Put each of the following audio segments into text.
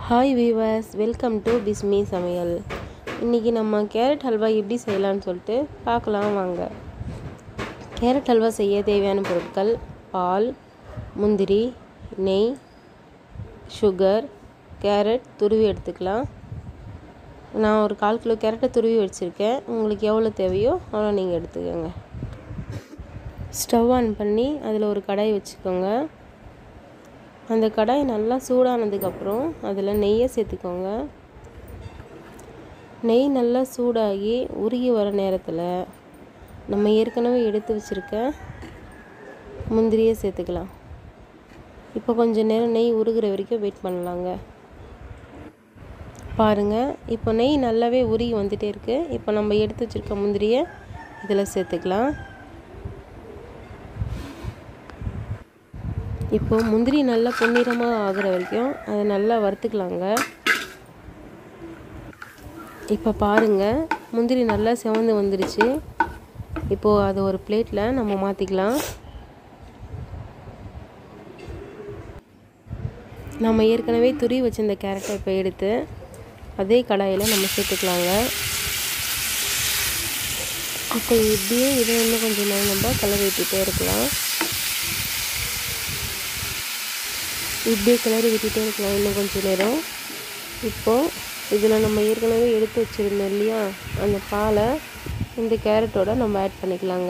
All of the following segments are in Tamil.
hi viewers welcome to Bismi சமையல் இன்றைக்கி நம்ம கேரட் ஹல்வா எப்படி செய்யலாம்னு சொல்லிட்டு பார்க்கலாம் வாங்க கேரட் ஹல்வா செய்ய தேவையான பொருட்கள் பால் முந்திரி நெய் சுகர் கேரட் துருவி எடுத்துக்கலாம் நான் ஒரு கால் கிலோ கேரட்டை துருவி வச்சுருக்கேன் உங்களுக்கு எவ்வளோ தேவையோ அவ்வளோ நீங்கள் எடுத்துக்கோங்க ஸ்டவ் ஆன் பண்ணி அதில் ஒரு கடாய் வச்சுக்கோங்க அந்த கடாய் நல்லா சூடானதுக்கப்புறம் அதில் நெய்யை சேர்த்துக்கோங்க நெய் நல்லா சூடாகி உருகி வர நேரத்தில் நம்ம ஏற்கனவே எடுத்து வச்சுருக்க முந்திரியை சேர்த்துக்கலாம் இப்போ கொஞ்சம் நேரம் நெய் உருகிற வரைக்கும் வெயிட் பண்ணலாங்க பாருங்கள் இப்போ நெய் நல்லாவே உருகி வந்துகிட்டே இருக்குது இப்போ நம்ம எடுத்து வச்சுருக்க முந்திரியை இதில் சேர்த்துக்கலாம் இப்போ முந்திரி நல்லா பொன்னிறமாக ஆகிற வரைக்கும் அதை நல்லா வறுத்துக்கலாங்க இப்போ பாருங்கள் முந்திரி நல்லா செவந்து வந்துடுச்சு இப்போது அதை ஒரு பிளேட்டில் நம்ம மாற்றிக்கலாம் நம்ம ஏற்கனவே துரி வச்சிருந்த கேரட்டை இப்போ எடுத்து அதே கடாயில் நம்ம சேர்த்துக்கலாங்க இப்போ இப்படியே இதை இன்னும் கொஞ்சம் நேரம் நம்ம கலர் விட்டுட்டே இருக்கலாம் இப்படியே கிளறி விட்டுட்டே இருக்கலாம் இன்னும் கொஞ்சம் நேரம் இப்போது இதில் நம்ம ஏற்கனவே எடுத்து வச்சுருந்தோம் இல்லையா அந்த பாலை இந்த கேரட்டோட நம்ம ஆட் பண்ணிக்கலாங்க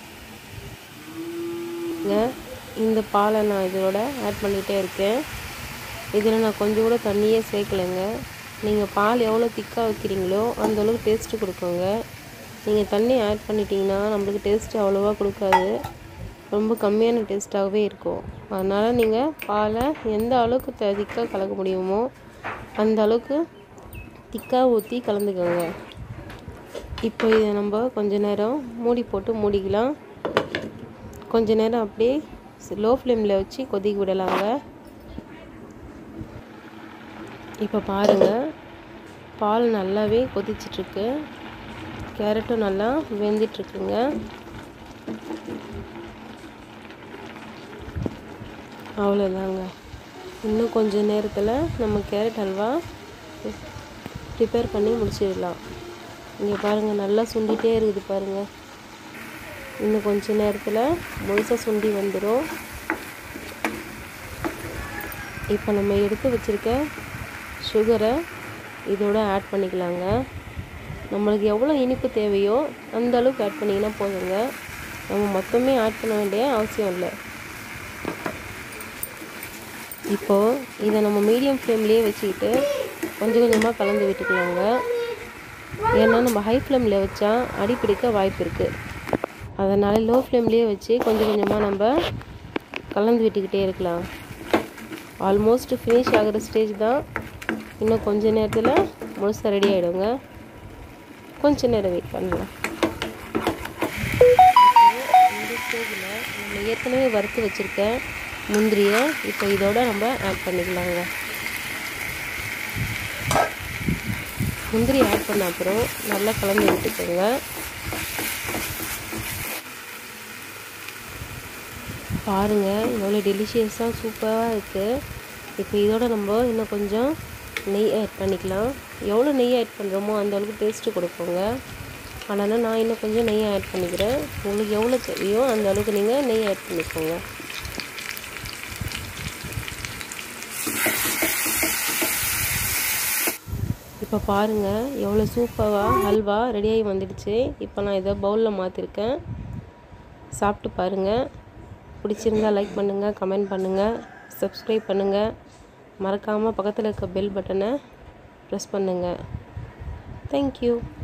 இந்த பாலை நான் இதோட ஆட் பண்ணிகிட்டே இருக்கேன் இதில் நான் கொஞ்சம் கூட தண்ணியே சேர்க்கலைங்க நீங்கள் பால் எவ்வளோ திக்காக வைக்கிறீங்களோ அந்தளவுக்கு டேஸ்ட்டு கொடுக்குங்க நீங்கள் தண்ணி ஆட் பண்ணிட்டீங்கன்னா நம்மளுக்கு டேஸ்ட்டு அவ்வளோவா கொடுக்காது ரொம்ப கம்மியான டேஸ்ட்டாகவே இருக்கும் அதனால் நீங்கள் பாலை எந்த அளவுக்கு த திக்காக கலக்க முடியுமோ அந்த அளவுக்கு திக்காக ஊற்றி கலந்துக்கோங்க இப்போ இதை நம்ம கொஞ்ச நேரம் மூடி போட்டு மூடிக்கலாம் கொஞ்ச நேரம் அப்படியே லோ ஃப்ளேமில் வச்சு கொதிக்க விடலாங்க இப்போ பாருங்கள் பால் நல்லாவே கொதிச்சிட்ருக்கு கேரட்டும் நல்லா வெந்துட்டுருக்குங்க அவ்வளோதாங்க இன்னும் கொஞ்சம் நேரத்தில் நம்ம கேரட் ஹல்வா ப்ரிப்பேர் பண்ணி முடிச்சிடலாம் இங்கே பாருங்கள் நல்லா சுண்டிகிட்டே இருக்குது பாருங்கள் இன்னும் கொஞ்சம் நேரத்தில் முழுசாக சுண்டி வந்துடும் இப்போ நம்ம எடுத்து வச்சுருக்க சுகரை இதோட ஆட் பண்ணிக்கலாங்க நம்மளுக்கு எவ்வளோ இனிப்பு தேவையோ அந்த அளவுக்கு ஆட் பண்ணிங்கன்னா போதுங்க நம்ம மொத்தமே ஆட் பண்ண வேண்டிய அவசியம் இல்லை இப்போது இதை நம்ம மீடியம் ஃப்ளேம்லேயே வச்சுக்கிட்டு கொஞ்சம் கொஞ்சமாக கலந்து விட்டுக்கலாங்க ஏன்னா நம்ம ஹை ஃப்ளேமில் வச்சா அடி பிடிக்க வாய்ப்பு இருக்குது அதனால் லோ ஃப்ளேம்லேயே வச்சு கொஞ்சம் கொஞ்சமாக நம்ம கலந்து விட்டுக்கிட்டே இருக்கலாம் ஆல்மோஸ்ட் ஃபினிஷ் ஆகிற ஸ்டேஜ் தான் இன்னும் கொஞ்ச நேரத்தில் முழுசாக ரெடி ஆகிடுங்க கொஞ்ச நேரம் வெயிட் பண்ணலாம் இந்த ஸ்டேஜில் நம்ம ஏற்கனவே வறுத்து வச்சுருக்க முந்திரியை இப்போ இதோட நம்ம ஆட் பண்ணிக்கலாங்க முந்திரி ஆட் பண்ண அப்புறம் நல்லா கலந்து விட்டுக்கோங்க பாருங்கள் எவ்வளோ டெலிஷியஸாக சூப்பராக இருக்குது இப்போ இதோட நம்ம இன்னும் கொஞ்சம் நெய் ஆட் பண்ணிக்கலாம் எவ்வளோ நெய் ஆட் பண்ணுறோமோ அந்த அளவுக்கு டேஸ்ட்டு கொடுப்போங்க அதனால் நான் இன்னும் கொஞ்சம் நெய் ஆட் பண்ணிக்கிறேன் உங்களுக்கு எவ்வளோ தேவையோ அந்த அளவுக்கு நீங்கள் நெய் ஆட் பண்ணிக்கோங்க இப்போ பாருங்கள் எவ்வளோ சூப்பராக ஹல்வா ரெடியாகி வந்துடுச்சு இப்போ நான் இதை பவுலில் மாற்றிருக்கேன் சாப்பிட்டு பாருங்கள் பிடிச்சிருந்தா லைக் பண்ணுங்கள் கமெண்ட் பண்ணுங்கள் சப்ஸ்கிரைப் பண்ணுங்கள் மறக்காமல் பக்கத்தில் இருக்க பெல் பட்டனை ப்ரெஸ் பண்ணுங்கள் தேங்க்யூ